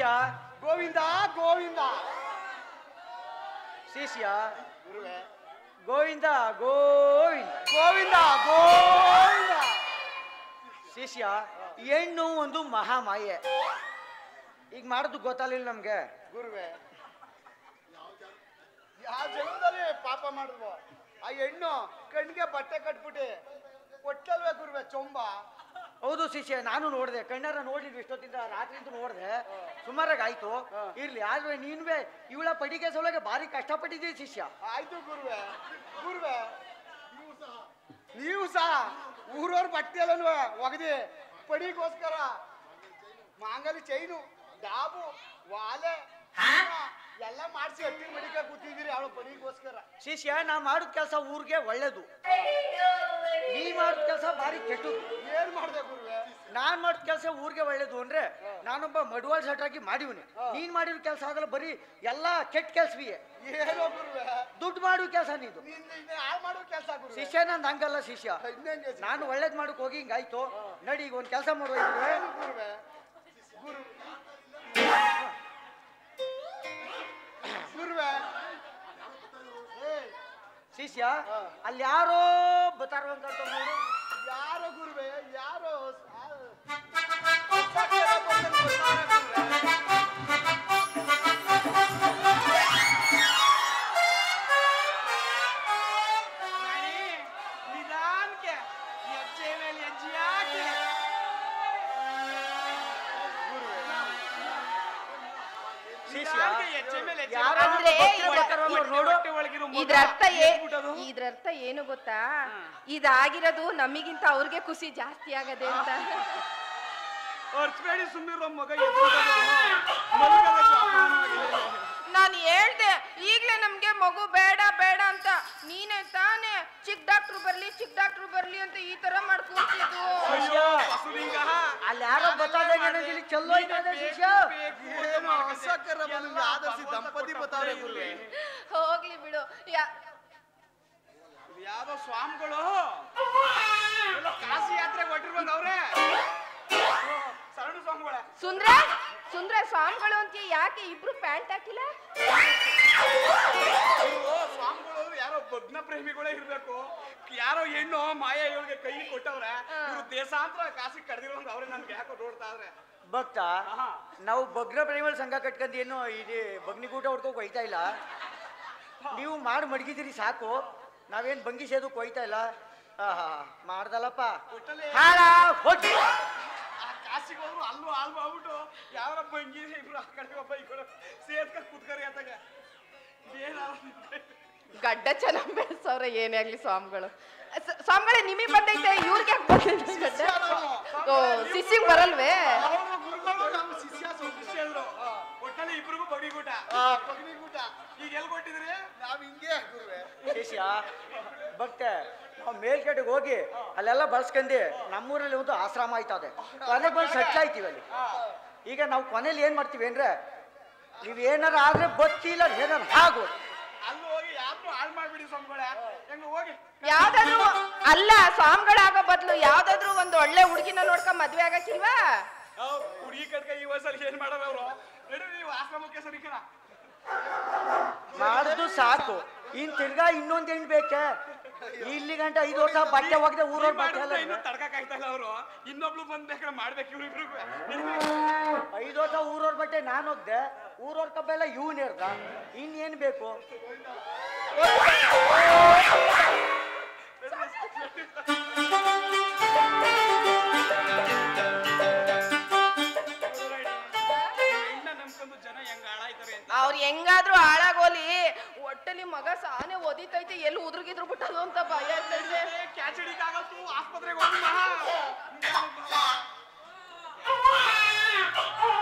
ಶಿಷ್ಯ ಗೋವಿಂದ ಗೋವಿಂದ ಶಿಷ್ಯ ಗುರುವೆ ಗೋವಿಂದ ಗೋವಿಂದ ಗೋವಿಂದ ಗೋವಿಂದ ಶಿಷ್ಯ ಹೆಣ್ಣು ಒಂದು ಮಹಾಮಾಯೆ ಈಗ ಮಾಡೋದು ಗೊತ್ತಾಗಲಿಲ್ಲ ನಮ್ಗೆ ಗುರುವೆ ಯಾವ ಜನ್ಮದಲ್ಲಿ ಪಾಪ ಮಾಡಿದ್ವು ಆ ಹೆಣ್ಣು ಕಣ್ಣಿಗೆ ಬಟ್ಟೆ ಕಟ್ಬಿಟ್ಟು ಕೊಟ್ಟಲ್ವೇ ಗುರುವೆ ಚೊಂಬ ಹೌದು ಶಿಷ್ಯ ನಾನು ನೋಡಿದೆ ಕಣ್ಣಾರ ನೋಡಿದ್ವಿ ಇಷ್ಟೊತ್ತಿಂದ ರಾತ್ರಿಯಿಂದ ನೋಡಿದೆ ಸುಮಾರಾಗಿ ಆಯ್ತು ಇರ್ಲಿ ಆದ್ರೆ ನೀನುವೆ ಇವಳ ಪಡಿಗೆ ಸೊಳಗೆ ಭಾರಿ ಕಷ್ಟಪಟ್ಟಿದ್ದೀವಿ ಶಿಷ್ಯ ಆಯ್ತು ಗುರುವೆ ಗುರುವೆ ನೀವು ಸಹ ಊರವ್ರ ಬಟ್ಟೆಲ್ಲೂ ಒಗದಿ ಪಡಿಗೋಸ್ಕರ ಮಾಂಗಲಿ ಚೈನು ಡಾಬು ವಾಲೆ ಎಲ್ಲ ಮಾಡಿಸಿ ಹಟ್ಟಿ ಮಡಿಕ ಕೂತಿದ್ದೀರಿ ಅವಳ ಪಡಿಗೋಸ್ಕರ ಶಿಷ್ಯ ನಾ ಮಾಡಿದ ಕೆಲಸ ಊರಿಗೆ ಒಳ್ಳೇದು ನೀ ಮಾಡಿದ ಕೆಲಸ ಭಾರಿ ಕೆಟ್ಟದು ಏನ್ ಮಾಡ್ದೆ ಗುರುವೆ ನಾನ್ ಮಾಡಿದ ಕೆಲಸ ಊರಿಗೆ ಒಳ್ಳೇದು ಅಂದ್ರೆ ನಾನೊಬ್ಬ ಮಡುವಾಳ್ ಸಟ್ರಾಗಿ ಮಾಡಿವ್ನಿ ನೀನ್ ಮಾಡಿದ ಕೆಲಸ ಆಗಲ್ಲ ಬರೀ ಎಲ್ಲಾ ಕೆಟ್ಟ ಕೆಲ್ಸವಿಯೇ ಏನೋ ಗುರುವೆ ದುಡ್ಡು ಮಾಡುವ ಕೆಲಸ ನೀದು ನೀನ್ ನೀನ್ ಹಾಳು ಮಾಡೋ ಕೆಲಸ ಗುರುವೆ ಶಿಷ್ಯ ನಂದು ಹಂಗಲ್ಲ ಶಿಷ್ಯ ಇನ್ನೇನ್ ಕೆಲ್ಸ? ನಾನು ಒಳ್ಳೇದ್ ಮಾಡಕ್ ಹೋಗಿ ಹಿಂಗಾಯ್ತು ನಡಿ ಈಗ ಒಂದ್ ಕೆಲಸ ಮಾಡುವ ಇದ್ರೆ ಏನು ಗುರುವೆ ಗುರು ಗುರುವೆ ಏ ಶಿಷ್ಯ ಅಲ್ಲಿ ಯಾರೋ ಬತಾರ ನೋಡು ಯಾರೋ ಗುರುವೆ ಯಾರೋ ಸಕ್ಕರೆ ಬಂದು ಬರ್ತಾರೆ ಗುರುವೆ. ನಿಧಾನಕ್ಕೆ ಹೆಜ್ಜೆ ಮೇಲೆ ಹೆಜ್ಜೆ ಹಾಕಿ ಶಿಷ್ಯ ನಿಧಾನಕ್ಕೆ ಹೆಜ್ಜೆ ಮೇಲೆ ಹೆಜ್ಜೆ ಯಾರೋ ಹಾಕಿ. ಅಂದ್ರೆ ಭಕ್ತರು ಇದ- ಬರ್ತಾರೋ ಹೊಟ್ಟೆ- ನೋಡು ಹೊಟ್ಟೆ ಒಳಗಿರೋ ಮಗ ಇದ್ರರ್ಥ ಏ ಎದ್ಬಿಟ್ಟದು. ಇದ್ರರ್ಥ ಏನು ಗೊತ್ತಾ ಇದಾಗಿರೋದು ನಮಗಿಂತ ಅವ್ರಿಗೆ ಖುಷಿ ಜಾಸ್ತಿ ಆಗದೆ ಅಂತ ಅರ್ಚ್ಬೇಡಿ ಸುಮ್ಮಿರೋ ಮಗ ಎದ್ಬಿಟ್ಟದು. ಮಲಗಬೇಕು ಅಪಮಾನವಾಗಿದೆ. ನಾನು ಹೇಳ್ದೆ ಈಗ್ಲೇ ನಮ್ಗೆ ಮಗು ಬೇಡ ಬೇಡ ಅಂತ ನೀನೇ ತಾನೇ ಚಿಕ್ಕ ಡಾಕ್ಟ್ರು ಬರ್ಲಿ ಚಿಕ್ಕ ಡಾಕ್ಟ್ರು ಬರ್ಲಿ ಅಂತ ಈ ತರ ಮಾಡ್ಕೊತಿದ್ದು ಶಿಷ್ಯ ಹಸುಲಿಂಗ. ಅಲ್ಲಿ ಯಾರೋ ಬತ್ತಾದೆ ನನಗಿಲ್ಲಿ ಚೆಲ್ಲೋ ಇದ್ದಾನೆ ಶಿಷ್ಯ ಬೇಕು, ಏನೋ ಅಸಹ್ಯಕರ ಮನಸ್ಸಿಗೆ ಆಧರಿಸಿ ಭಗವಂತ ದಂಪತಿ ಕೊಟ್ಟ ಬರ್ತಾವ್ರೆ ಬುದ್ಧಿ ಗುರುವೆ. ಇಲ್ಲಿ. ಹೋಗ್ಲಿ ಬಿಡು ಯಾ ಇದು ಯಾವ್ದೋ ಸ್ವಾಮಿಗಳು ಎಲ್ಲೋ ಕಾಶಿ ಯಾತ್ರೆಗೆ ಹೊಟ್ಟಿರ್ಬಂದ್ ಅವ್ರೆ ಶರಣ ಸ್ವಾಮಿಗಳೇ ಸುಂದ್ರ ಸುಂದ್ರ ಸ್ವಾಮಿಗಳು ಅಂತ ಯಾಕೆ ಇಬ್ರು ಪ್ಯಾಂಟ್ ಹಾಕಿಲ್ಲ ಇವ್ರು ಸ್ವಾಮಿಗಳು ಯಾರೋ ಭಗ್ನ ಪ್ರೇಮಿಗಳೇ ಇರ್ಬೇಕು ಯಾರೋ ಹೆಣ್ಣು ಮಾಯ ಇವಳಿಗೆ ಕೈ ಕೊಟ್ಟವ್ರೆ ಇವ್ರು ದೇಶಾಂತರ ಕಾಸಿಗೆ ಕಡ್ದಿರೋಂಗ್ ಅವ್ರೆ ನನ್ಗೆ ಯಾಕೋ ನೋಡ್ತಾ ಇದ್ರೆ ಭಕ್ತ ಆಹಾ. ನಾವು ಬಗ್ರ ಪ್ರೇಮಿಗಳ ಸಂಘ ಕಟ್ಕೊಂಡು ಏನು ಇದು ಬಗ್ನಿಗೂಟ ಹೊಡ್ಕೋಕ್ ಹೋಯ್ತಾ ಇಲ್ಲ ನೀವು ಮಾಡಿ ಮಡಗಿದಿರಿ ಸಾಕು ನಾವೇನ್ ಬಂಗಿ ಸೇದಕ್ ಹೋಯ್ತಾ ಇಲ್ಲ ಆಹಾ ಮಾಡ್ದಲ್ಲಪ್ಪ ಒಟ್ಟಲ್ಲಿ ಹಾಳ ಹೋಗಿ ಆ ಕಾಸಿಗೆ ಹೋದ್ರು ಅಲ್ಲೂ ಹಾಳು ಮಾಡ್ಬಿಟ್ಟು ಯಾರ ಬಂಗಿ ಇಬ್ರು ಆ ಕಡೆ ಒಬ್ಬ ಈ ಕಡೆ ಸೇರ್ಕ ಕೂತ್ಕರಿ ಆತಾಗ ಗಡ್ಡ ಚೆನ್ನಾಗಿ ಬೆಳೆಸವ್ರೆ ಏನೇ ಆಗ್ಲಿ ಸ್ವಾಮಿಗಳು ಸ- ಸ್ವಾಮಿಗಳೇ ನಿಮಗೆ ಬಂದೈತೆ ಇವ್ರಿಗೆ ಯಾಕೆ ಬಂದೈತೆ ಗಡ್ಡ ಓ ಸಿಸಿಗ್ ಬರಲ್ವೇ ಅವ್ರು ಗುರುಗಳು ನಮ್ಮ ಶಿಷ್ಯ ಸ್ವಲ್ಪ ಒಟ್ಟಲ್ಲಿ ಇಬ್ರಿಗೂ ಬಡಿಗೂಟ ಆ, ಪಗನಿಗೂಟ. ಈಗ ಎಲ್ಲಿ ಕೊಟ್ಟಿದ್ರಿ ನಾವ್ ಹಿಂಗೆ ಗುರುವೆ ಶಿಷ್ಯ ಭಕ್ತೆ ನಾವು ಮೇಲ್ಗಡೆಗೆ ಹೋಗಿ ಅಲ್ಲೆಲ್ಲ ಬಳಸ್ಕೊಂಡಿ ನಮ್ಮೂರಲ್ಲಿ ಒಂದು ಆಶ್ರಮ ಆಯ್ತದೆ ಕೊನೆಗೆ ಬಂದು ಸೆಟ್ಲ್ ಆಯ್ತೀವಿ ಅಲ್ಲಿ ಈಗ ನಾವು ಕೊನೆಯಲ್ಲಿ ಏನ್ ಮಾಡ್ತೀವಿ ಅಂದ್ರೆ ನೀವು ಏನಾರ ಆದ್ರೆ ಬತ್ತಿಲ್ಲ ಏನಾರ ಆಗು ಅಲ್ಲಿ ಹೋಗಿ ಯಾರನ್ನೂ ಹಾಳು ಮಾಡ್ಬಿಡಿ ಸ್ವಾಮಿಗಳೇ ಹೆಂಗ ಹೋಗಿ ಯಾವ್ದಾದ್ರು ಅಲ್ಲ ಸ್ವಾಮಿಗಳಾಗೋ ಬದ್ಲು ಯಾವ್ದಾದ್ರು ಒಂದು ಒಳ್ಳೆ ಹುಡುಗಿನ ನೋಡ್ಕೊಂಡ್ ಮದ್ವೆ ಆಗಕ್ಕಿಲ್ವಾ ಹುಡುಗಿ ಕಟ್ಕ ಈ ವಯಸ್ಸಲ್ಲಿ ಏನ್ ಮಾಡೋರು ಅವರು ನಡಿ ನೀವು ಆಶ್ರಮಕ್ಕೆ ಸರಿಕನ ಮಾಡುದು ಸಾಕು ಇನ್ ತಿರ್ಗಾ ಇನ್ನೊಂದ್ ಹೆಣ್ ಬೇಕೆ ಇಲ್ಲಿ ಗಂಟ ಐದು ವರ್ಷ ಬಟ್ಟೆ ಹೋಗದೆ ಊರವ್ರ ಬಟ್ಟೆ ಎಲ್ಲ ಇನ್ನು ತಡ್ಕಕ್ ಆಗ್ತಾ ಇಲ್ಲ ಅವರು ಇನ್ನೊಬ್ಳು ಬಂದ್ ಬೇಕಾದ್ರೆ ಮಾಡ್ಬೇಕು ಇವ್ರು ಇಬ್ರಿಗೂ ಐದು ವರ್ಷ ಊರವ್ರ ಬಟ್ಟೆ ನಾನು ಹೋಗ್ದೆ ಊರವ್ರ ಕಬ್ಬೆಲ್ಲ ಇವನ್ ಇರ್ದ ಇನ್ನೇನ್ ಬೇಕು ಹೆಣ್ಣ ನಂಬ್ಕೊಂಡು ಜನ ಹೆಂಗ್ ಹಾಳಾಯ್ತಾರೆ ಅಂತ ಅವ್ರು ಹೆಂಗಾದ್ರೂ ಹಾಳಾಗೋಲಿ ಒಟ್ಟಲ್ಲಿ ಮಗ ಸಾನೆ ಒದಿತೈತೆ ಎಲ್ಲಿ ಉದ್ರುಗಿದ್ರು ಬಿಟ್ಟದು ಅಂತ ಭಯ ಆಗ್ತೈತೆ ಕ್ಯಾಚ್ ಹಿಡಿಕಾಗತ್ತು ಆಸ್ಪತ್ರೆಗೆ ಹೋಗಿ ಮಹಾ